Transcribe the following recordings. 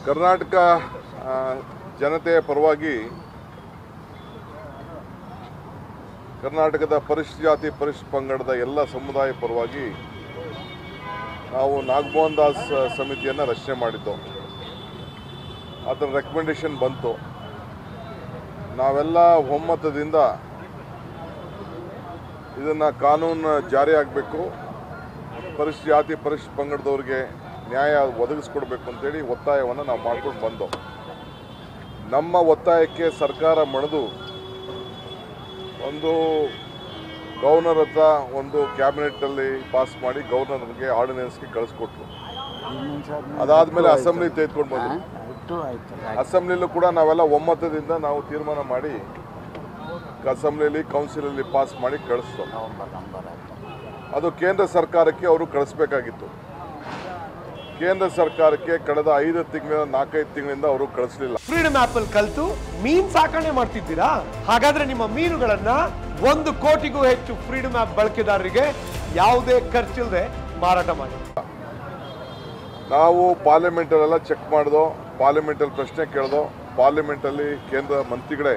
ಕರ್ನಾಟಕ ಆ, ಜನತೆಯ ಪರವಾಗಿ ಕರ್ನಾಟಕದ ಪರಿಶಿಷ್ಟ ಜಾತಿ ಪರಿಶಿಷ್ಟ ಪಂಗಡದ ಎಲ್ಲ ಸಮುದಾಯ ಪರವಾಗಿ ನಾವು ನಾಗಮೋಹನ್ ದಾಸ್ ಸಮಿತಿಯನ್ನು ರಚನೆ ಮಾಡಿದ್ದು ಅದರ ರೆಕಮೆಂಡೇಶನ್ ಬಂತು ನಾವೆಲ್ಲ ಒಮ್ಮತದಿಂದ ಇದನ್ನು ಕಾನೂನು ಜಾರಿ ಆಗಬೇಕು ಪರಿಶಿಷ್ಟ ಜಾತಿ ಪರಿಶಿಷ್ಟ ಪಂಗಡದವ್ರಿಗೆ ನ್ಯಾಯ ಒದಗಿಸ್ಕೊಡ್ಬೇಕು ಅಂತೇಳಿ ಒತ್ತಾಯವನ್ನು ನಾವು ಮಾಡ್ಕೊಂಡು ಬಂದೋ ನಮ್ಮ ಒತ್ತಾಯಕ್ಕೆ ಸರ್ಕಾರ ಮಣಿದು ಒಂದು ಗವರ್ನರ್ ಹತ್ರ ಒಂದು ಕ್ಯಾಬಿನೆಟ್ಟಲ್ಲಿ ಪಾಸ್ ಮಾಡಿ ಗವರ್ನರ್ಗೆ ಆರ್ಡಿನೆನ್ಸ್ಗೆ ಕಳಿಸ್ಕೊಟ್ರು ಅದಾದ್ಮೇಲೆ ಅಸೆಂಬ್ಲಿ ತೆಗೆದುಕೊಂಡು ಬಂದ್ರು ಬಿಟ್ಟು ಆಯ್ತು ಅಸೆಂಬ್ಲಿಲೂ ಕೂಡ ನಾವೆಲ್ಲ ಒಮ್ಮತದಿಂದ ನಾವು ತೀರ್ಮಾನ ಮಾಡಿ ಅಸೆಂಬ್ಲಿಯಲ್ಲಿ ಕೌನ್ಸಿಲಲ್ಲಿ ಪಾಸ್ ಮಾಡಿ ಕಳಿಸ್ತೋ ನವಂಬರ್ ನಂಬರ್ ಆಯ್ತು ಅದು ಕೇಂದ್ರ ಸರ್ಕಾರಕ್ಕೆ ಅವರು ಕಳಿಸ್ಬೇಕಾಗಿತ್ತು ಕೇಂದ್ರ ಸರ್ಕಾರಕ್ಕೆ ಕಳೆದ ಐದು ತಿಂಗಳ ನಾಲ್ಕೈದು ತಿಂಗಳಿಂದ ಅವರು ಕಳಿಸ್ಲಿಲ್ಲ ಫ್ರೀಡಮ್ ಆಪ್ ಅಲ್ಲಿ ಕಲ್ತು ಮೀನ್ ಸಾಕಣೆ ಮಾಡ್ತಿದ್ದೀರಾ ಹಾಗಾದ್ರೆ ನಿಮ್ಮ ಮೀನುಗಳನ್ನ ಒಂದು ಕೋಟಿಗೂ ಹೆಚ್ಚು ಫ್ರೀಡಮ್ ಆಪ್ ಬಳಕೆದಾರರಿಗೆ ಯಾವುದೇ ಖರ್ಚಿಲ್ಲದೆ ಮಾರಾಟ ಮಾಡಿ ನಾವು ಪಾರ್ಲಿಮೆಂಟಲ್ಲೆಲ್ಲ ಚೆಕ್ ಮಾಡ್ದೋ ಪಾರ್ಲಿಮೆಂಟಲ್ಲಿ ಪ್ರಶ್ನೆ ಕೇಳ್ದೋ ಪಾರ್ಲಿಮೆಂಟಲ್ಲಿ ಕೇಂದ್ರ ಮಂತ್ರಿಗಳೇ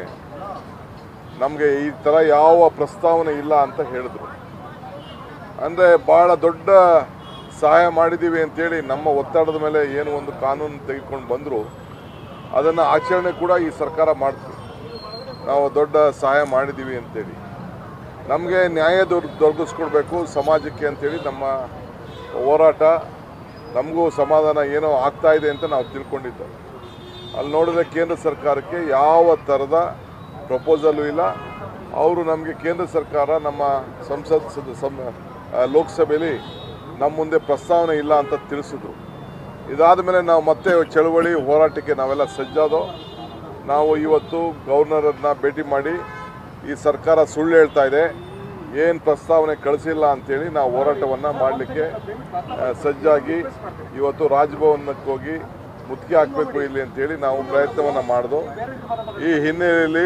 ನಮಗೆ ಈ ಥರ ಯಾವ ಪ್ರಸ್ತಾವನೆ ಇಲ್ಲ ಅಂತ ಹೇಳಿದ್ರು ಅಂದರೆ ಭಾಳ ದೊಡ್ಡ ಸಹಾಯ ಮಾಡಿದ್ದೀವಿ ಅಂತೇಳಿ ನಮ್ಮ ಒತ್ತಡದ ಮೇಲೆ ಏನು ಒಂದು ಕಾನೂನು ತೆಗೆದುಕೊಂಡು ಬಂದರು ಅದನ್ನು ಆಚರಣೆ ಕೂಡ ಈ ಸರ್ಕಾರ ಮಾಡ್ತು ನಾವು ದೊಡ್ಡ ಸಹಾಯ ಮಾಡಿದ್ದೀವಿ ಅಂತೇಳಿ ನಮಗೆ ನ್ಯಾಯ ದೊರ್ ದೊರಕಿಸ್ಕೊಡ್ಬೇಕು ಸಮಾಜಕ್ಕೆ ಅಂತೇಳಿ ನಮ್ಮ ಹೋರಾಟ ನಮಗೂ ಸಮಾಧಾನ ಏನೋ ಆಗ್ತಾ ಇದೆ ಅಂತ ನಾವು ತಿಳ್ಕೊಂಡಿದ್ದು ಅಲ್ಲಿ ನೋಡಿದ್ರೆ ಕೇಂದ್ರ ಸರ್ಕಾರಕ್ಕೆ ಯಾವ ಥರದ ಪ್ರಪೋಸಲು ಇಲ್ಲ ಅವರು ನಮಗೆ ಕೇಂದ್ರ ಸರ್ಕಾರ ನಮ್ಮ ಸಂಸತ್ ಸದ- ಸಂ ಆ, ಲೋಕಸಭೆಯಲ್ಲಿ ನಮ್ಮ ಮುಂದೆ ಪ್ರಸ್ತಾವನೆ ಇಲ್ಲ ಅಂತ ತಿಳಿಸಿದ್ರು ಇದಾದ ಮೇಲೆ ನಾವು ಮತ್ತೆ ಚಳವಳಿ ಹೋರಾಟಕ್ಕೆ ನಾವೆಲ್ಲ ಸಜ್ಜಾದೋ ನಾವು ಇವತ್ತು ಗವರ್ನರನ್ನ ಭೇಟಿ ಮಾಡಿ ಈ ಸರ್ಕಾರ ಸುಳ್ಳು ಹೇಳ್ತಾ ಇದೆ ಏನು ಪ್ರಸ್ತಾವನೆ ಕಳಿಸಿಲ್ಲ ಅಂತೇಳಿ ನಾವು ಹೋರಾಟವನ್ನು ಮಾಡಲಿಕ್ಕೆ ಸಜ್ಜಾಗಿ ಇವತ್ತು ರಾಜಭವನಕ್ಕೆ ಹೋಗಿ ಮುತ್ತಿಗೆ ಹಾಕಬೇಕು ಇಲ್ಲಿ ಅಂತೇಳಿ ನಾವು ಪ್ರಯತ್ನವನ್ನು ಮಾಡಿದೋ ಈ ಹಿನ್ನೆಲೆಯಲ್ಲಿ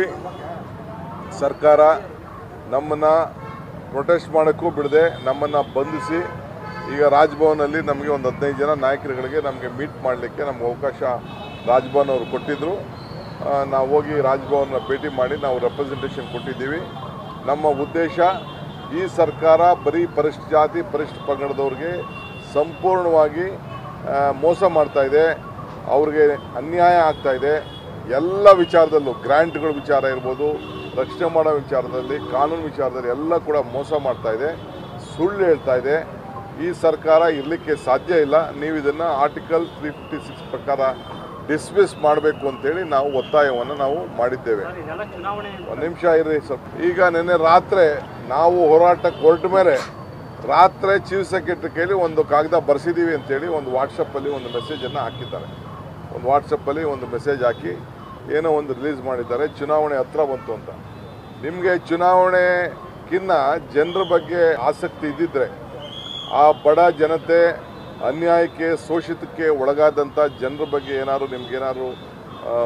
ಸರ್ಕಾರ ನಮ್ಮನ್ನು ಪ್ರೊಟೆಸ್ಟ್ ಮಾಡೋಕ್ಕೂ ಬಿಡದೆ ನಮ್ಮನ್ನು ಬಂಧಿಸಿ ಈಗ ರಾಜ್ಭವನಲ್ಲಿ ನಮಗೆ ಒಂದು ಹದಿನೈದು ಜನ ನಾಯಕರುಗಳಿಗೆ ನಮಗೆ ಮೀಟ್ ಮಾಡಲಿಕ್ಕೆ ನಮ್ಗೆ ಅವಕಾಶ ರಾಜ್ಭವನ್ ಅವರು ಕೊಟ್ಟಿದ್ದರು ಆ, ನಾವು ಹೋಗಿ ರಾಜ್ಭವನ್ನ ಭೇಟಿ ಮಾಡಿ ನಾವು ರೆಪ್ರೆಸೆಂಟೇಷನ್ ಕೊಟ್ಟಿದ್ದೀವಿ ನಮ್ಮ ಉದ್ದೇಶ ಈ ಸರ್ಕಾರ ಬರೀ ಪರಿಶಿಷ್ಟ ಜಾತಿ ಪರಿಶಿಷ್ಟ ಪಂಗಡದವ್ರಿಗೆ ಸಂಪೂರ್ಣವಾಗಿ ಆ, ಮೋಸ ಮಾಡ್ತಾ ಇದೆ ಅವ್ರಿಗೆ ಅನ್ಯಾಯ ಆಗ್ತಾ ಇದೆ ಎಲ್ಲ ವಿಚಾರದಲ್ಲೂ ಗ್ರ್ಯಾಂಟ್ಗಳ ವಿಚಾರ ಇರ್ಬೋದು ರಕ್ಷಣೆ ಮಾಡೋ ವಿಚಾರದಲ್ಲಿ ಕಾನೂನು ವಿಚಾರದಲ್ಲಿ ಎಲ್ಲ ಕೂಡ ಮೋಸ ಮಾಡ್ತಾ ಇದೆ ಸುಳ್ಳು ಹೇಳ್ತಾ ಇದೆ ಈ ಸರ್ಕಾರ ಇರಲಿಕ್ಕೆ ಸಾಧ್ಯ ಇಲ್ಲ ನೀವು ಇದನ್ನು ಆರ್ಟಿಕಲ್ ತ್ರೀ ಫಿಫ್ಟಿ ಸಿಕ್ಸ್ ಪ್ರಕಾರ ಡಿಸ್ಮಿಸ್ ಮಾಡಬೇಕು ಅಂತೇಳಿ ನಾವು ಒತ್ತಾಯವನ್ನು ನಾವು ಮಾಡಿದ್ದೇವೆ ಒಂದು ನಿಮಿಷ ಇರ್ರಿ ಸ್ವಲ್ಪ ಈಗ ನಿನ್ನೆ ರಾತ್ರಿ ನಾವು ಹೋರಾಟಕ್ಕೆ ಹೊರಟ ಮೇಲೆ ರಾತ್ರಿ ಚೀಫ್ ಸೆಕ್ರೆಟರಿ ಕೈಲಿ ಒಂದು ಕಾಗದ ಬರ್ಸಿದ್ದೀವಿ ಅಂತೇಳಿ ಒಂದು ವಾಟ್ಸಪ್ಪಲ್ಲಿ ಒಂದು ಮೆಸೇಜನ್ನು ಹಾಕಿದ್ದಾರೆ ಒಂದು ವಾಟ್ಸಪ್ಪಲ್ಲಿ ಒಂದು ಮೆಸೇಜ್ ಹಾಕಿ ಏನೋ ಒಂದು ರಿಲೀಸ್ ಮಾಡಿದ್ದಾರೆ ಚುನಾವಣೆ ಹತ್ರ ಬಂತು ಅಂತ ನಿಮಗೆ ಚುನಾವಣೆಗಿನ್ನ ಜನರ ಬಗ್ಗೆ ಆಸಕ್ತಿ ಇದ್ದಿದ್ರೆ ಆ ಬಡ ಜನತೆ ಅನ್ಯಾಯಕ್ಕೆ ಶೋಷಿತಕ್ಕೆ ಒಳಗಾದಂಥ ಜನರ ಬಗ್ಗೆ ಏನಾದ್ರು ನಿಮ್ಗೇನಾದ್ರು ಆ,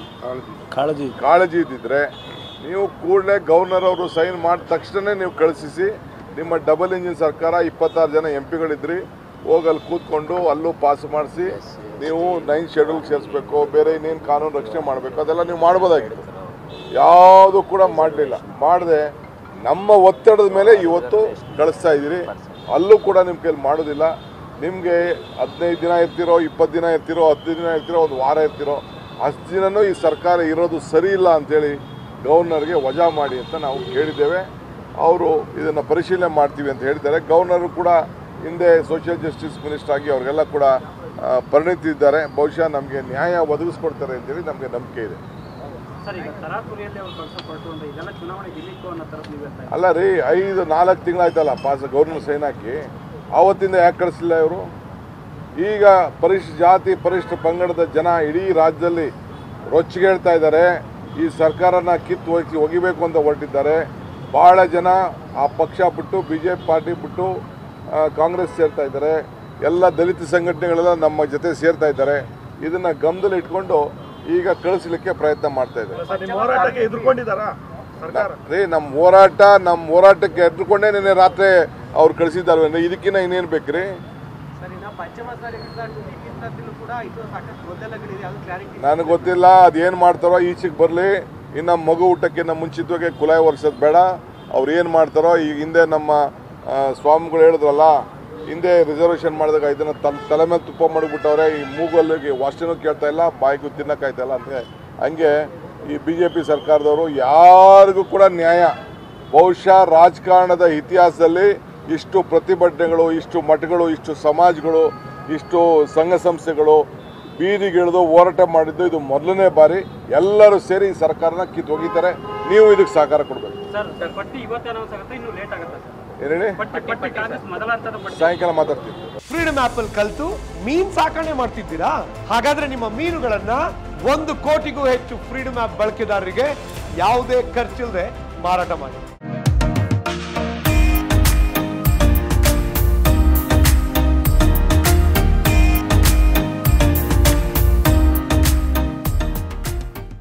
ಕಾಳಜಿ ಕಾಳಜಿ ಇದ್ದಿದ್ರೆ ನೀವು ಕೂಡಲೇ ಗವರ್ನರ್ ಅವರು ಸೈನ್ ಮಾಡಿದ ತಕ್ಷಣ ನೀವು ಕಳಿಸಿಸಿ ನಿಮ್ಮ ಡಬಲ್ ಇಂಜಿನ್ ಸರ್ಕಾರ ಇಪ್ಪತ್ತಾರು ಜನ ಎಂ ಪಿಗಳಿದ್ರಿ ಹೋಗಿ ಅಲ್ಲಿ ಕೂತ್ಕೊಂಡು ಅಲ್ಲೂ ಪಾಸ್ ಮಾಡಿಸಿ ನೀವು ನೈನ್ ಶೆಡ್ಯೂಲ್ ಸೇರಿಸ್ಬೇಕು ಬೇರೆ ಇನ್ನೇನು ಕಾನೂನು ರಕ್ಷಣೆ ಮಾಡಬೇಕು ಅದೆಲ್ಲ ನೀವು ಮಾಡ್ಬೋದಾಗಿತ್ತು ಯಾವುದು ಕೂಡ ಮಾಡಲಿಲ್ಲ ಮಾಡದೆ ನಮ್ಮ ಒತ್ತಡದ ಮೇಲೆ ಇವತ್ತು ಕಳಿಸ್ತಾ ಇದ್ದೀರಿ ಅಲ್ಲೂ ಕೂಡ ನಿಮ್ಮ ಕೈಲಿ ಮಾಡೋದಿಲ್ಲ ನಿಮಗೆ ಹದಿನೈದು ದಿನ ಇರ್ತಿರೋ ಇಪ್ಪತ್ತು ದಿನ ಇರ್ತಿರೋ ಹದಿನೈದು ದಿನ ಇರ್ತಿರೋ ಒಂದು ವಾರ ಇರ್ತಿರೋ ಅಷ್ಟು ದಿನನೂ ಈ ಸರ್ಕಾರ ಇರೋದು ಸರಿ ಇಲ್ಲ ಅಂತೇಳಿ ಗವರ್ನರ್ಗೆ ವಜಾ ಮಾಡಿ ಅಂತ ನಾವು ಕೇಳಿದ್ದೇವೆ ಅವರು ಇದನ್ನು ಪರಿಶೀಲನೆ ಮಾಡ್ತೀವಿ ಅಂತ ಹೇಳಿದ್ದಾರೆ ಗವರ್ನರು ಕೂಡ ಹಿಂದೆ ಸೋಷಿಯಲ್ ಜಸ್ಟಿಸ್ ಮಿನಿಸ್ಟರ್ ಆಗಿ ಅವ್ರಿಗೆಲ್ಲ ಕೂಡ ಆ, ಪರಿಣಿತಿ ಇದ್ದಾರೆ ಬಹುಶಃ ನಮಗೆ ನ್ಯಾಯ ಒದಗಿಸ್ಕೊಡ್ತಾರೆ ಅಂತೇಳಿ ನಮಗೆ ನಂಬಿಕೆ ಇದೆ ಸರ್ ಈಗ ತರಾತುರಿಯಲ್ಲಿ ಅವ್ರು ಕಳ್ಸೋ ಹೊರಟು ಅಂದ್ರೆ ಇದೆಲ್ಲ ಚುನಾವಣೆ ಗಿಮಿಕ್ಕು ಅನ್ನೋ ಥರದ್ದು ನೀವು ಹೇಳ್ತಾ ಅಲ್ಲ ರೀ ಐದು ನಾಲ್ಕು ತಿಂಗಳಾಯ್ತಲ್ಲ ಪಾಸ್ ಗೌರ್ಮೆಂಟ್ ಸೈನ್ ಹಾಕಿ ಆವತ್ತಿಂದ ಯಾಕೆ ಕಳಿಸಿಲ್ಲ ಇವರು ಈಗ ಪರಿಶಿಷ್ಟ ಜಾತಿ ಪರಿಶಿಷ್ಟ ಪಂಗಡದ ಜನ ಇಡೀ ರಾಜ್ಯದಲ್ಲಿ ರೊಚ್ಚಿಗೆ ಹೇಳ್ತಾ ಇದ್ದಾರೆ ಈ ಸರ್ಕಾರನ ಕಿತ್ತು ಒಗಿ ಒಗಿಬೇಕು ಅಂತ ಹೊರಟಿದ್ದಾರೆ ಭಾಳ ಜನ ಆ ಪಕ್ಷ ಬಿಟ್ಟು ಬಿ ಜೆ ಪಿ ಪಾರ್ಟಿ ಬಿಟ್ಟು ಆ, ಕಾಂಗ್ರೆಸ್ ಸೇರ್ತಾ ಇದ್ದಾರೆ ಎಲ್ಲ ದಲಿತ ಸಂಘಟನೆಗಳೆಲ್ಲ ನಮ್ಮ ಜೊತೆ ಸೇರ್ತಾ ಇದ್ದಾರೆ ಇದನ್ನು ಗಮನದಲ್ಲಿ ಇಟ್ಕೊಂಡು ಈಗ ಕಳಿಸ್ಲಿಕ್ಕೆ ಪ್ರಯತ್ನ ಮಾಡ್ತಾ ಇದ್ದಾರೆ ನಿಮ್ಮ ಹೋರಾಟಕ್ಕೆ ಎದುರ್ಕೊಂಡಿದ್ದಾರಾ ಸರ್ಕಾರ ರೀ ನಮ್ಮ ಹೋರಾಟ ನಮ್ಮ ಹೋರಾಟಕ್ಕೆ ಎದ್ದುಕೊಂಡೇ ನಿನ್ನೆ ರಾತ್ರಿ ಅವ್ರು ಕಳಿಸಿದ್ದಾರೆ ಇದಕ್ಕಿನ್ನ ಇನ್ನೇನು ಬೇಕ್ರಿ ಸರ್ ಇನ್ನ ಪಂಚಮ ಸಾರಿ ಮಾತುಕತೆಯಲ್ಲೂ ಕೂಡ ಇದು ಸಾಕಷ್ಟು ಗೊಂದಲಗಳಿದೆ ಅದು ಕ್ಲಾರಿಟಿ ನನಗೆ ಗೊತ್ತಿಲ್ಲ ಅದೇನು ಮಾಡ್ತಾರೋ ಈಚೆಗೆ ಬರಲಿ ಇನ್ನು ಮಗು ಊಟಕ್ಕಿಂತ ಮುಂಚಿತವಾಗಿ ಕುಲಾಯಿ ಒರೆಸೋದು ಬೇಡ ಅವ್ರು ಏನು ಮಾಡ್ತಾರೋ ಈಗ ಹಿಂದೆ ನಮ್ಮ ಆ, ಸ್ವಾಮಿಗಳು ಹೇಳಿದ್ರಲ್ಲ ಹಿಂದೆ ರಿಸರ್ವೇಷನ್ ಮಾಡಿದಾಗ ಇದನ್ನು ತಲೆ ತಲೆ ಮೇಲೆ ತುಪ್ಪ ಮಾಡಿಬಿಟ್ಟವ್ರೆ ಈ ಮೂಗಲ್ಲಿಗೆ ವಾಸನೂ ಕೇಳ್ತಾ ಇಲ್ಲ ಬಾಯಿಗೂ ತಿನ್ನಕ್ಕಾಯ್ತಾ ಇಲ್ಲ ಅಂತ ಹಂಗೆ ಈ ಬಿ ಜೆ ಪಿ ಸರ್ಕಾರದವರು ಯಾರಿಗೂ ಕೂಡ ನ್ಯಾಯ ಬಹುಶಃ ರಾಜಕಾರಣದ ಇತಿಹಾಸದಲ್ಲಿ ಇಷ್ಟು ಪ್ರತಿಭಟನೆಗಳು ಇಷ್ಟು ಮಠಗಳು ಇಷ್ಟು ಸಮಾಜಗಳು ಇಷ್ಟು ಸಂಘ ಸಂಸ್ಥೆಗಳು ಬೀದಿಗಿಳಿದು ಹೋರಾಟ ಮಾಡಿದ್ದು ಇದು ಮೊದಲನೇ ಬಾರಿ ಎಲ್ಲರೂ ಸೇರಿ ಈ ಸರ್ಕಾರನ ಕಿತ್ತು ಹೋಗಿದ್ದಾರೆ ನೀವು ಇದಕ್ಕೆ ಸಹಕಾರ ಕೊಡಬೇಕು ಸರ್ ಪಟ್ಟಿ ಇವತ್ತೇ ಅನೌನ್ಸ್ ಆಗುತ್ತೆ ಇನ್ನು ಲೇಟ್ ಆಗುತ್ತೆ ಸರ್ ಏನು ಹೇಳಿ ಪಟ್ಟಿ ಪಟ್ಟಿ ಕಾಂಗ್ರೆಸ್ ಮೊದಲ ಹಂತದ ಪಟ್ಟಿ ಸಾಯಂಕಾಲ ಮಾತಾಡ್ತೀನಿ ಫ್ರೀಡಮ್ ಆಪ್ ಅಲ್ಲಿ ಕಲ್ತು ಮೀನ್ ಸಾಕಣೆ ಮಾಡ್ತಿದ್ದೀರಾ ಹಾಗಾದ್ರೆ ನಿಮ್ಮ ಮೀನುಗಳನ್ನ ಒಂದು ಕೋಟಿಗೂ ಹೆಚ್ಚು ಫ್ರೀಡಮ್ ಆಪ್ ಬಳಕೆದಾರರಿಗೆ ಯಾವುದೇ ಖರ್ಚಿಲ್ಲದೆ ಮಾರಾಟ ಮಾಡಿ